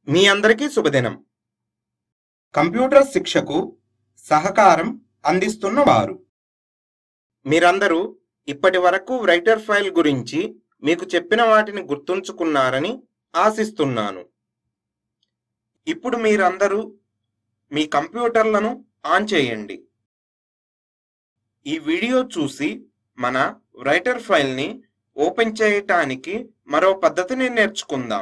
మీ అందరికీ శుభదినం కంప్యూటర్ శిక్షకు సహకారం అందిస్తున్న వారు మీరందరూ ఇప్పటి వరకు రైటర్ ఫైల్ గురించి మీకు చెప్పిన వాటిని గుర్తుంచుకున్నారని ఆశిస్తున్నాను ఇప్పుడు మీరందరూ మీ కంప్యూటర్లను ఆన్ చేయండి ఈ వీడియో చూసి మన రైటర్ ఫైల్ని ఓపెన్ చేయటానికి మరో పద్ధతిని నేర్చుకుందాం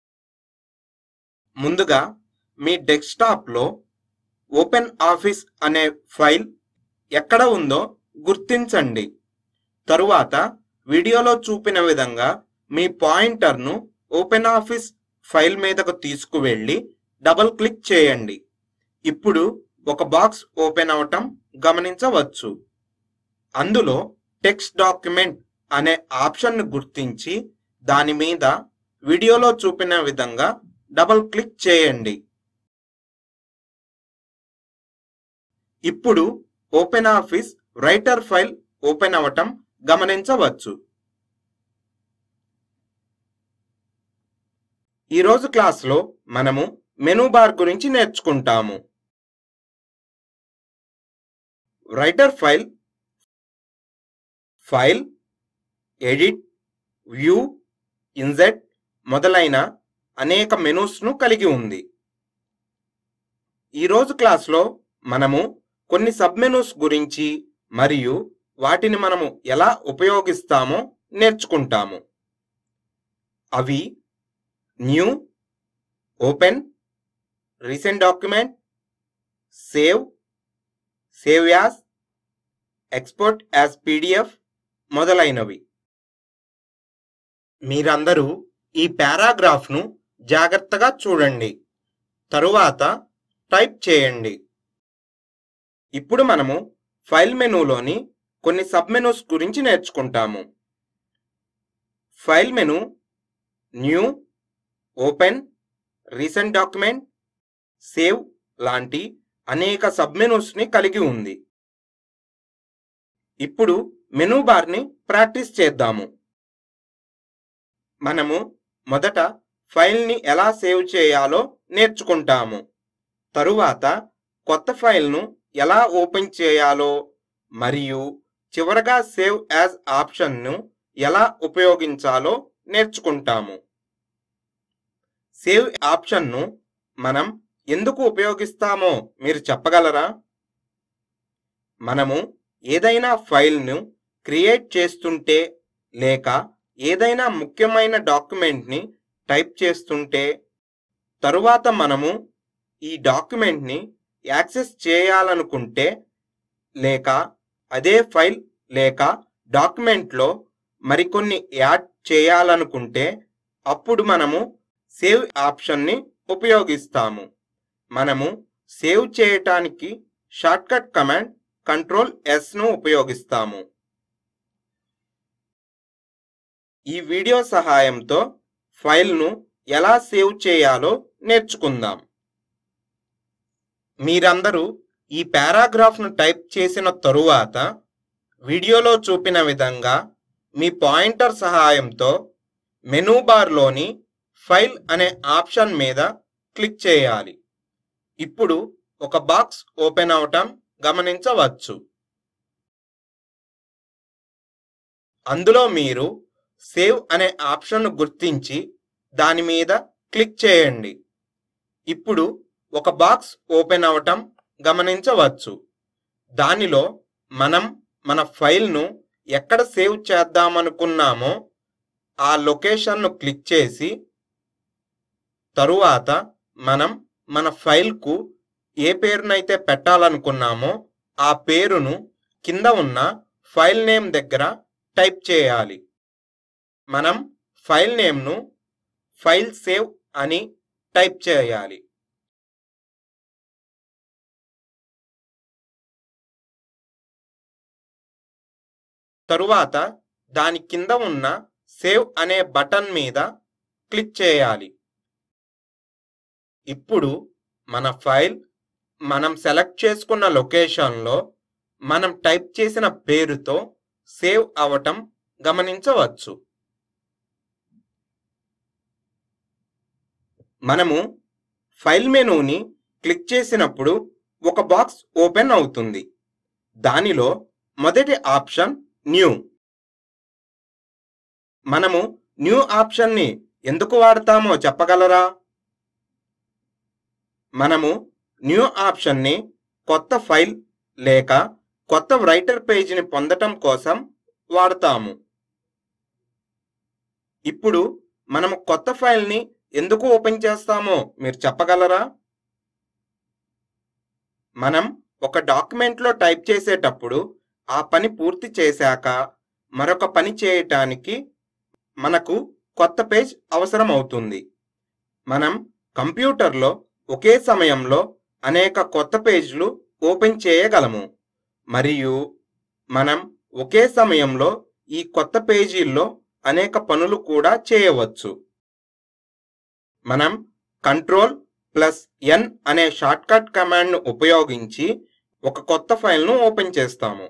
ముందుగా మీ డెస్క్టాప్లో ఓపెన్ ఆఫీస్ అనే ఫైల్ ఎక్కడ ఉందో గుర్తించండి తరువాత వీడియోలో చూపిన విధంగా మీ పాయింటర్ను ఓపెన్ ఆఫీస్ ఫైల్ మీదకు తీసుకువెళ్ళి డబుల్ క్లిక్ చేయండి ఇప్పుడు ఒక బాక్స్ ఓపెన్ అవటం గమనించవచ్చు అందులో టెక్స్ట్ డాక్యుమెంట్ అనే ఆప్షన్ను గుర్తించి దాని మీద వీడియోలో చూపిన విధంగా డబుల్ క్లిక్ చేయండి ఇప్పుడు open office writer file open అవటం గమనించవచ్చు ఈరోజు క్లాస్లో మనము మెనూ బార్ గురించి నేర్చుకుంటాము writer file file edit view insert మొదలైన అనేక మెనూస్ను కలిగి ఉంది ఈరోజు క్లాస్లో మనము కొన్ని సబ్ మెనూస్ గురించి మరియు వాటిని మనము ఎలా ఉపయోగిస్తామో నేర్చుకుంటాము అవి new open recent document save save as export as PDF మొదలైనవి మీరందరూ ఈ పారాగ్రాఫ్ను జాగ్రత్తగా చూడండి తరువాత టైప్ చేయండి ఇప్పుడు మనము ఫైల్ మెనూలోని కొన్ని సబ్ మెనూస్ గురించి నేర్చుకుంటాము file menu new open recent document save లాంటి అనేక సబ్ మెనూస్ని కలిగి ఉంది ఇప్పుడు మెనూ బార్ని ప్రాక్టీస్ చేద్దాము మనము మొదట ఫైల్ని ఎలా సేవ్ చేయాలో నేర్చుకుంటాము తరువాత కొత్త ఫైల్ను ఎలా ఓపెన్ చేయాలో మరియు చివరగా సేవ్ యాజ్ ఆప్షన్ను ఎలా ఉపయోగించాలో నేర్చుకుంటాము సేవ్ ఆప్షన్ను మనం ఎందుకు ఉపయోగిస్తామో మీరు చెప్పగలరా మనము ఏదైనా ఫైల్ను క్రియేట్ చేస్తుంటే లేక ఏదైనా ముఖ్యమైన డాక్యుమెంట్ని టైప్ చేస్తుంటే తరువాత మనము ఈ డాక్యుమెంట్ని యాక్సెస్ చేయాలనుకుంటే లేక అదే ఫైల్ లేక డాక్యుమెంట్లో మరికొన్ని యాడ్ చేయాలనుకుంటే అప్పుడు మనము సేవ్ ఆప్షన్ని ఉపయోగిస్తాము మనము సేవ్ చేయటానికి షార్ట్కట్ కమాండ్ కంట్రోల్ ఎస్ను ఉపయోగిస్తాము ఈ వీడియో సహాయంతో ఫైల్ను ఎలా సేవ్ చేయాలో నేర్చుకుందాం మీరందరూ ఈ పారాగ్రాఫ్ను టైప్ చేసిన తరువాత వీడియోలో చూపిన విధంగా మీ పాయింటర్ సహాయంతో మెనూ బార్లోని ఫైల్ అనే ఆప్షన్ మీద క్లిక్ చేయాలి ఇప్పుడు ఒక బాక్స్ ఓపెన్ అవటం గమనించవచ్చు అందులో మీరు సేవ్ అనే ఆప్షన్ను గుర్తించి దాని మీద క్లిక్ చేయండి ఇప్పుడు ఒక బాక్స్ ఓపెన్ అవటం గమనించవచ్చు దానిలో మనం మన ఫైల్ను ఎక్కడ సేవ్ చేద్దామనుకున్నామో ఆ లొకేషన్ను క్లిక్ చేసి తరువాత మనం మన ఫైల్కు ఏ పేరునైతే పెట్టాలనుకున్నామో ఆ పేరును కింద ఉన్న ఫైల్ నేమ్ దగ్గర టైప్ చేయాలి మనం ఫైల్ నేమ్ను ఫైల్ సేవ్ అని టైప్ చేయాలి తరువాత దాని కింద ఉన్న సేవ్ అనే బటన్ మీద క్లిక్ చేయాలి ఇప్పుడు మన ఫైల్ మనం సెలెక్ట్ చేసుకున్న లొకేషన్లో మనం టైప్ చేసిన పేరుతో సేవ్ అవటం గమనించవచ్చు మనము ఫైల్ మెనూని క్లిక్ చేసినప్పుడు ఒక బాక్స్ ఓపెన్ అవుతుంది దానిలో మొదటి ఆప్షన్ న్యూ మనము న్యూ ఆప్షన్ని ఎందుకు వాడతామో చెప్పగలరా మనము న్యూ ఆప్షన్ని కొత్త ఫైల్ లేక కొత్త రైటర్ పేజీని పొందటం కోసం వాడతాము ఇప్పుడు మనము కొత్త ఫైల్ని ఎందుకు ఓపెన్ చేస్తామో మీరు చెప్పగలరా మనం ఒక డాక్యుమెంట్లో టైప్ చేసేటప్పుడు ఆ పని పూర్తి చేశాక మరొక పని చేయటానికి మనకు కొత్త పేజ్ అవసరం అవుతుంది మనం కంప్యూటర్లో ఒకే సమయంలో అనేక కొత్త పేజీలు ఓపెన్ చేయగలము మరియు మనం ఒకే సమయంలో ఈ కొత్త పేజీల్లో అనేక పనులు కూడా చేయవచ్చు మనం కంట్రోల్ ప్లస్ ఎన్ అనే షార్ట్కట్ కమాండ్ను ఉపయోగించి ఒక కొత్త ఫైల్ను ఓపెన్ చేస్తాము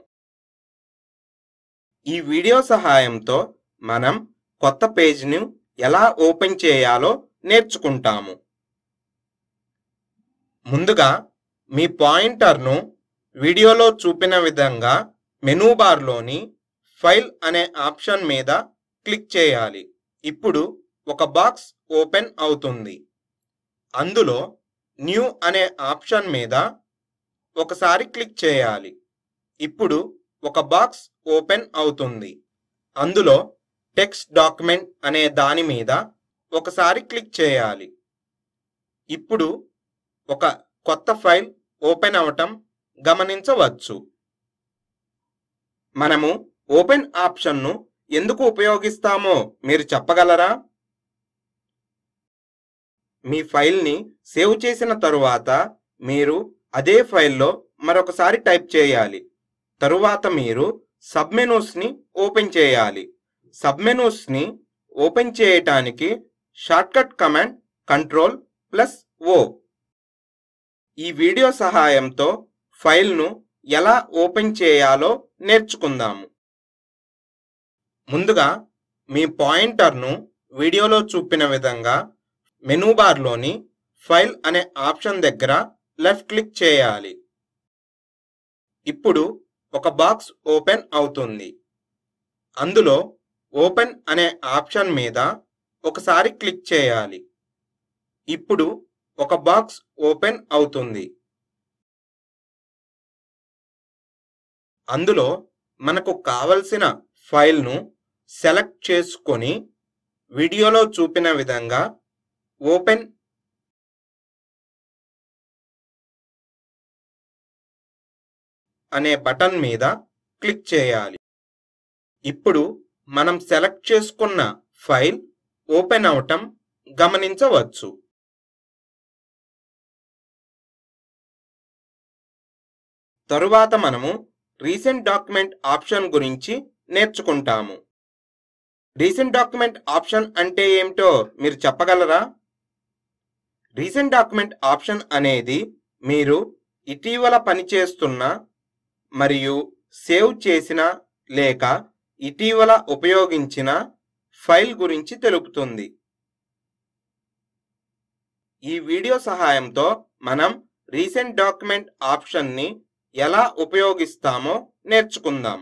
ఈ వీడియో సహాయంతో మనం కొత్త పేజ్ను ఎలా ఓపెన్ చేయాలో నేర్చుకుంటాము ముందుగా మీ పాయింటర్ను వీడియోలో చూపిన విధంగా మెనూ బార్లోని ఫైల్ అనే ఆప్షన్ మీద క్లిక్ చేయాలి ఇప్పుడు ఒక బాక్స్ ఓపెన్ అవుతుంది అందులో న్యూ అనే ఆప్షన్ మీద ఒకసారి క్లిక్ చేయాలి ఇప్పుడు ఒక బాక్స్ ఓపెన్ అవుతుంది అందులో టెక్స్ట్ డాక్యుమెంట్ అనే దాని మీద ఒకసారి క్లిక్ చేయాలి ఇప్పుడు ఒక కొత్త ఫైల్ ఓపెన్ అవటం గమనించవచ్చు మనము ఓపెన్ ఆప్షన్ను ఎందుకు ఉపయోగిస్తామో మీరు చెప్పగలరా మీ ఫైల్ని సేవ్ చేసిన తరువాత మీరు అదే ఫైల్లో మరొకసారి టైప్ చేయాలి తరువాత మీరు సబ్మెనూస్ని ఓపెన్ చేయాలి సబ్మెనూస్ని ఓపెన్ చేయటానికి shortcut command control plus O ఈ వీడియో సహాయంతో ఫైల్ను ఎలా ఓపెన్ చేయాలో నేర్చుకుందాము ముందుగా మీ పాయింటర్ను వీడియోలో చూపిన విధంగా మెనూ బార్లోని ఫైల్ అనే ఆప్షన్ దగ్గర లెఫ్ట్ క్లిక్ చేయాలి ఇప్పుడు ఒక బాక్స్ ఓపెన్ అవుతుంది అందులో ఓపెన్ అనే ఆప్షన్ మీద ఒకసారి క్లిక్ చేయాలి ఇప్పుడు ఒక బాక్స్ ఓపెన్ అవుతుంది అందులో మనకు కావలసిన ఫైల్ను సెలెక్ట్ చేసుకొని వీడియోలో చూపిన విధంగా ఓపెన్ అనే బటన్ మీద క్లిక్ చేయాలి ఇప్పుడు మనం సెలెక్ట్ చేసుకున్న ఫైల్ ఓపెన్ అవటం గమనించవచ్చు తరువాత మనము రీసెంట్ డాక్యుమెంట్ ఆప్షన్ గురించి నేర్చుకుంటాము రీసెంట్ డాక్యుమెంట్ ఆప్షన్ అంటే ఏమిటో మీరు చెప్పగలరా రీసెంట్ డాక్యుమెంట్ ఆప్షన్ అనేది మీరు ఇటీవల పనిచేస్తున్న మరియు సేవ్ చేసిన లేక ఇటీవల ఉపయోగించిన ఫైల్ గురించి తెలుపుతుంది ఈ వీడియో సహాయంతో మనం రీసెంట్ డాక్యుమెంట్ ఆప్షన్ని ఎలా ఉపయోగిస్తామో నేర్చుకుందాం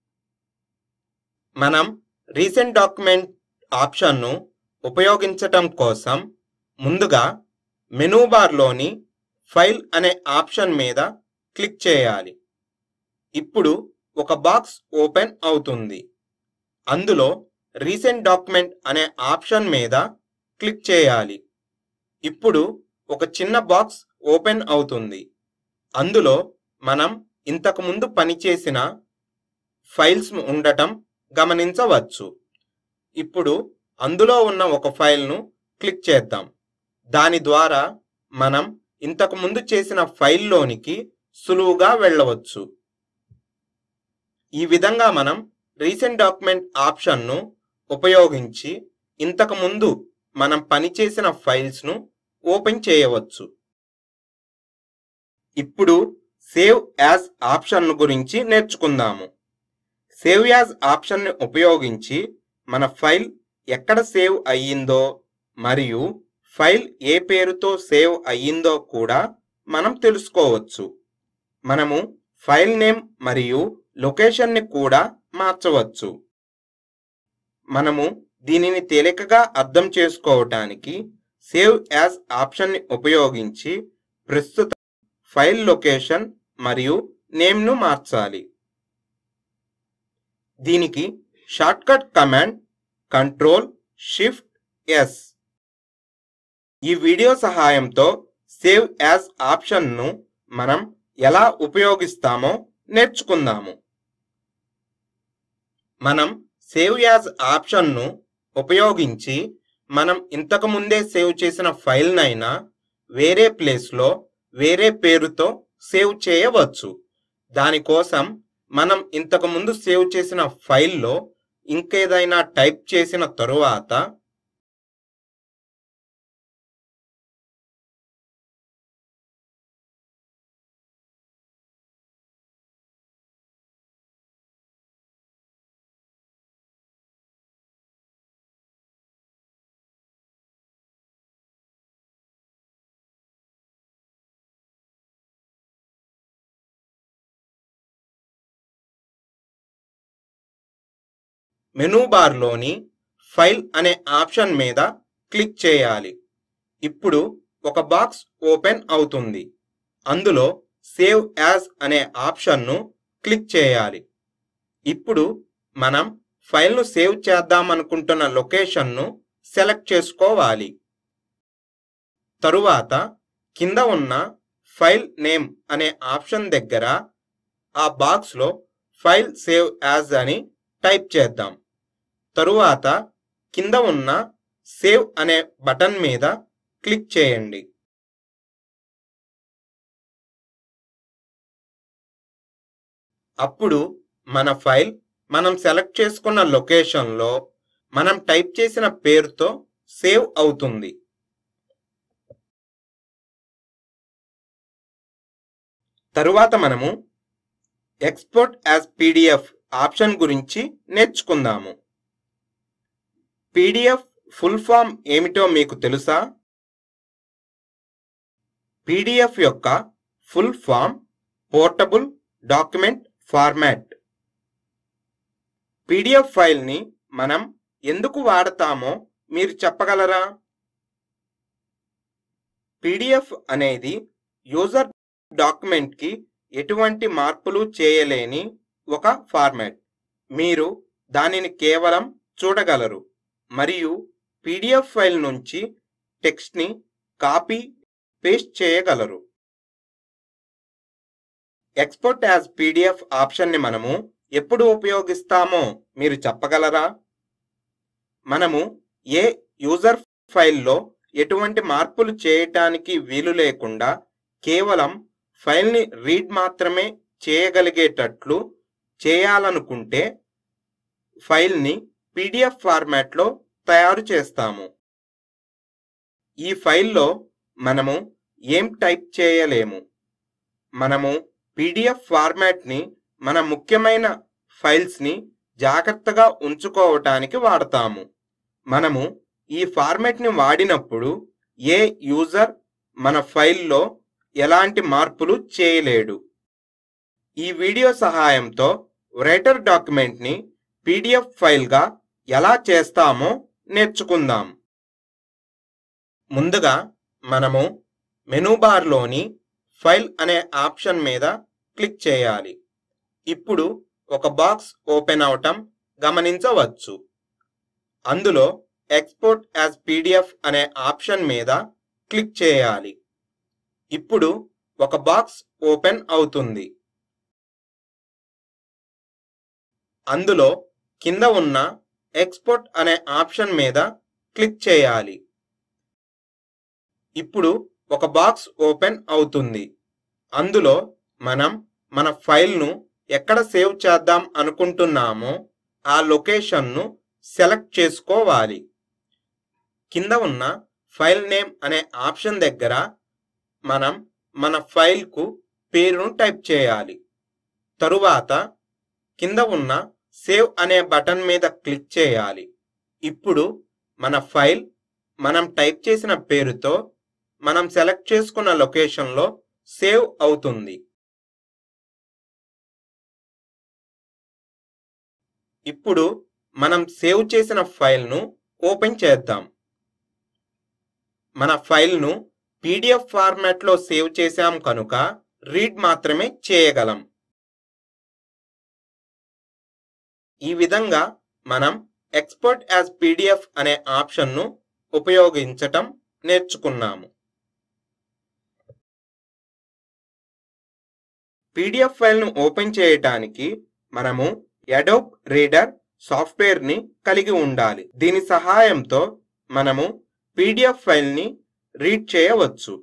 మనం రీసెంట్ డాక్యుమెంట్ ఆప్షన్ను ఉపయోగించటం కోసం ముందుగా మెనూ బార్లోని ఫైల్ అనే ఆప్షన్ మీద క్లిక్ చేయాలి ఇప్పుడు ఒక బాక్స్ ఓపెన్ అవుతుంది అందులో రీసెంట్ డాక్యుమెంట్ అనే ఆప్షన్ మీద క్లిక్ చేయాలి ఇప్పుడు ఒక చిన్న బాక్స్ ఓపెన్ అవుతుంది అందులో మనం ఇంతకుముందు పనిచేసిన ఫైల్స్ ఉండటం గమనించవచ్చు ఇప్పుడు అందులో ఉన్న ఒక ఫైల్ను క్లిక్ చేద్దాం దాని ద్వారా మనం ఇంతకు ముందు చేసిన ఫైల్లోనికి సులువుగా వెళ్ళవచ్చు ఈ విధంగా మనం రీసెంట్ డాక్యుమెంట్ ఆప్షన్ను ఉపయోగించి ఇంతకు ముందు మనం పనిచేసిన ఫైల్స్ను ఓపెన్ చేయవచ్చు ఇప్పుడు సేవ్ యాజ్ ఆప్షన్ గురించి నేర్చుకుందాము సేవ్ యాజ్ ఆప్షన్ని ఉపయోగించి మన ఫైల్ ఎక్కడ సేవ్ అయ్యిందో మరియు ఫైల్ ఏ పేరుతో సేవ్ అయ్యిందో కూడా మనం తెలుసుకోవచ్చు మనము ఫైల్ నేమ్ మరియు లొకేషన్ని కూడా మార్చవచ్చు మనము దీనిని తేలికగా అర్థం చేసుకోవటానికి సేవ్ యాజ్ ఆప్షన్ని ఉపయోగించి ప్రస్తుత ఫైల్ లొకేషన్ మరియు నేమ్ను మార్చాలి దీనికి shortcut command control shift S ఈ వీడియో సహాయంతో సేవ్ యాజ్ ఆప్షన్ను మనం ఎలా ఉపయోగిస్తామో నేర్చుకుందాము మనం సేవ్ యాజ్ ఆప్షన్ను ఉపయోగించి మనం ఇంతకు ముందే సేవ్ చేసిన ఫైల్నైనా వేరే ప్లేస్లో వేరే పేరుతో సేవ్ చేయవచ్చు దానికోసం మనం ఇంతకు ముందు సేవ్ చేసిన ఫైల్లో ఇంకేదైనా టైప్ చేసిన తరువాత మెనూ బార్లోని ఫైల్ అనే ఆప్షన్ మీద క్లిక్ చేయాలి ఇప్పుడు ఒక బాక్స్ ఓపెన్ అవుతుంది అందులో సేవ్ యాజ్ అనే ఆప్షన్ను క్లిక్ చేయాలి ఇప్పుడు మనం ఫైల్ను సేవ్ చేద్దామనుకుంటున్న లొకేషన్ను సెలెక్ట్ చేసుకోవాలి తరువాత కింద ఉన్న ఫైల్ నేమ్ అనే ఆప్షన్ దగ్గర ఆ బాక్స్లో ఫైల్ సేవ్ యాజ్ అని టైప్ చేద్దాం తరువాత కింద ఉన్న సేవ్ అనే బటన్ మీద క్లిక్ చేయండి అప్పుడు మన ఫైల్ మనం సెలెక్ట్ చేసుకున్న లొకేషన్లో మనం టైప్ చేసిన పేరుతో సేవ్ అవుతుంది తరువాత మనము ఎక్స్పోర్ట్ యాజ్ పీడిఎఫ్ ఆప్షన్ గురించి నేర్చుకుందాము పీడిఎఫ్ ఫుల్ ఫామ్ ఏమిటో మీకు తెలుసా పీడిఎఫ్ యొక్క full form portable document format PDF ఫైల్ని మనం ఎందుకు వాడతామో మీరు చెప్పగలరా పీడిఎఫ్ అనేది యూజర్ డాక్యుమెంట్కి ఎటువంటి మార్పులు చేయలేని ఒక ఫార్మాట్ మీరు దానిని కేవలం చూడగలరు మరియు పీడిఎఫ్ ఫైల్ నుంచి టెక్స్ట్ని కాపీ పేస్ట్ చేయగలరు ఎక్స్పోర్ట్ యాజ్ పీడిఎఫ్ ఆప్షన్ని మనము ఎప్పుడు ఉపయోగిస్తామో మీరు చెప్పగలరా మనము ఏ యూజర్ ఫైల్లో ఎటువంటి మార్పులు చేయటానికి వీలు లేకుండా కేవలం ఫైల్ని రీడ్ మాత్రమే చేయగలిగేటట్లు చేయాలనుకుంటే ఫైల్ని పీడిఎఫ్ ఫార్మాట్లో తయారు చేస్తాము ఈ ఫైల్లో మనము ఏం టైప్ చేయలేము మనము పీడిఎఫ్ ఫార్మాట్ని మన ముఖ్యమైన ఫైల్స్ని జాగ్రత్తగా ఉంచుకోవటానికి వాడతాము మనము ఈ ఫార్మాట్ని వాడినప్పుడు ఏ యూజర్ మన ఫైల్లో ఎలాంటి మార్పులు చేయలేడు ఈ వీడియో సహాయంతో రైటర్ డాక్యుమెంట్ని పీడిఎఫ్ ఫైల్గా ఎలా చేస్తామో నేర్చుకుందాం ముందుగా మనము మెనూ బార్లోని ఫైల్ అనే ఆప్షన్ మీద క్లిక్ చేయాలి ఇప్పుడు ఒక బాక్స్ ఓపెన్ అవటం గమనించవచ్చు అందులో ఎక్స్పోర్ట్ యాజ్ పీడిఎఫ్ అనే ఆప్షన్ మీద క్లిక్ చేయాలి ఇప్పుడు ఒక బాక్స్ ఓపెన్ అవుతుంది అందులో కింద ఉన్న ఎక్స్పోర్ట్ అనే ఆప్షన్ మీద క్లిక్ చేయాలి ఇప్పుడు ఒక బాక్స్ ఓపెన్ అవుతుంది అందులో మనం మన ఫైల్ను ఎక్కడ సేవ్ చేద్దాం అనుకుంటున్నామో ఆ లొకేషన్ను సెలెక్ట్ చేసుకోవాలి కింద ఉన్న ఫైల్ నేమ్ అనే ఆప్షన్ దగ్గర మనం మన ఫైల్కు పేరును టైప్ చేయాలి తరువాత కింద ఉన్న సేవ్ అనే బటన్ మీద క్లిక్ చేయాలి ఇప్పుడు మన ఫైల్ మనం టైప్ చేసిన పేరుతో మనం సెలెక్ట్ చేసుకున్న లొకేషన్లో సేవ్ అవుతుంది ఇప్పుడు మనం సేవ్ చేసిన ఫైల్ను ఓపెన్ చేద్దాం మన ఫైల్ను పీడిఎఫ్ ఫార్మాట్లో సేవ్ చేశాం కనుక రీడ్ మాత్రమే చేయగలం ఈ విధంగా మనం ఎక్స్పోర్ట్ యాజ్ పీడిఎఫ్ అనే ఆప్షన్ను ఉపయోగించటం నేర్చుకున్నాము పీడిఎఫ్ ఫైల్ను ఓపెన్ చేయటానికి మనము అడోబ్ రీడర్ సాఫ్ట్వేర్ని కలిగి ఉండాలి దీని సహాయంతో మనము పీడిఎఫ్ ఫైల్ని రీడ్ చేయవచ్చు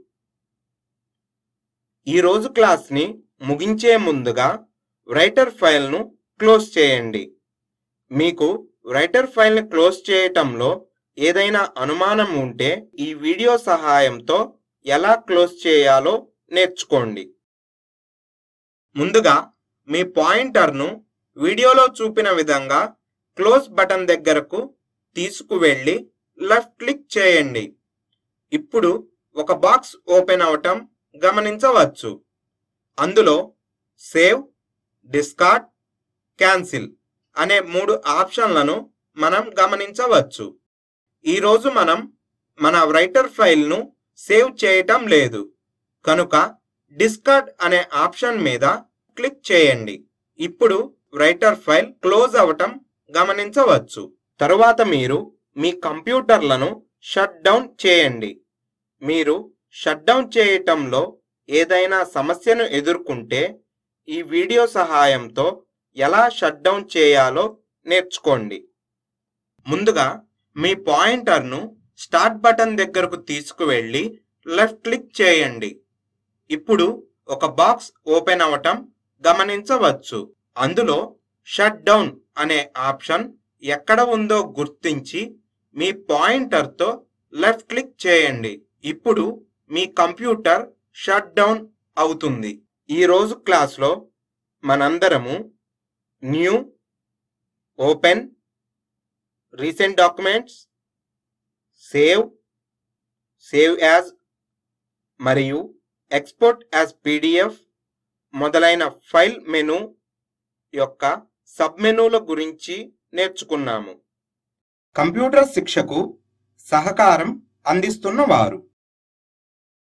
ఈరోజు క్లాస్ని ముగించే ముందుగా రైటర్ ఫైల్ను క్లోజ్ చేయండి మీకు రైటర్ ఫైల్ని క్లోజ్ చేయటంలో ఏదైనా అనుమానం ఉంటే ఈ వీడియో సహాయంతో ఎలా క్లోజ్ చేయాలో నేర్చుకోండి ముందుగా మీ పాయింటర్ను వీడియోలో చూపిన విధంగా క్లోజ్ బటన్ దగ్గరకు తీసుకువెళ్ళి లెఫ్ట్ క్లిక్ చేయండి ఇప్పుడు ఒక బాక్స్ ఓపెన్ అవటం గమనించవచ్చు అందులో సేవ్ డిస్కార్డ్ క్యాన్సిల్ అనే మూడు ఆప్షన్లను మనం గమనించవచ్చు ఈరోజు మనం మన రైటర్ ఫైల్ను సేవ్ చేయటం లేదు కనుక డిస్కార్డ్ అనే ఆప్షన్ మీద క్లిక్ చేయండి ఇప్పుడు రైటర్ ఫైల్ క్లోజ్ అవటం గమనించవచ్చు తరువాత మీరు మీ కంప్యూటర్లను షట్ డౌన్ చేయండి మీరు షట్ డౌన్ చేయటంలో ఏదైనా సమస్యను ఎదుర్కొంటే ఈ వీడియో సహాయంతో ఎలా షట్ డౌన్ చేయాలో నేర్చుకోండి ముందుగా మీ పాయింటర్ను స్టార్ట్ బటన్ దగ్గరకు తీసుకువెళ్ళి లెఫ్ట్ క్లిక్ చేయండి ఇప్పుడు ఒక బాక్స్ ఓపెన్ అవటం గమనించవచ్చు అందులో షట్ డౌన్ అనే ఆప్షన్ ఎక్కడ ఉందో గుర్తించి మీ పాయింటర్తో లెఫ్ట్ క్లిక్ చేయండి ఇప్పుడు మీ కంప్యూటర్ షట్ డౌన్ అవుతుంది ఈ రోజు క్లాస్లో మనందరము new open recent documents save save as మరియు ఎక్స్పోర్ట్ యాజ్ పీడిఎఫ్ మొదలైన ఫైల్ మెను యొక్క సబ్ మెనూల గురించి నేర్చుకున్నాము కంప్యూటర్ శిక్షకు సహకారం అందిస్తున్న వారు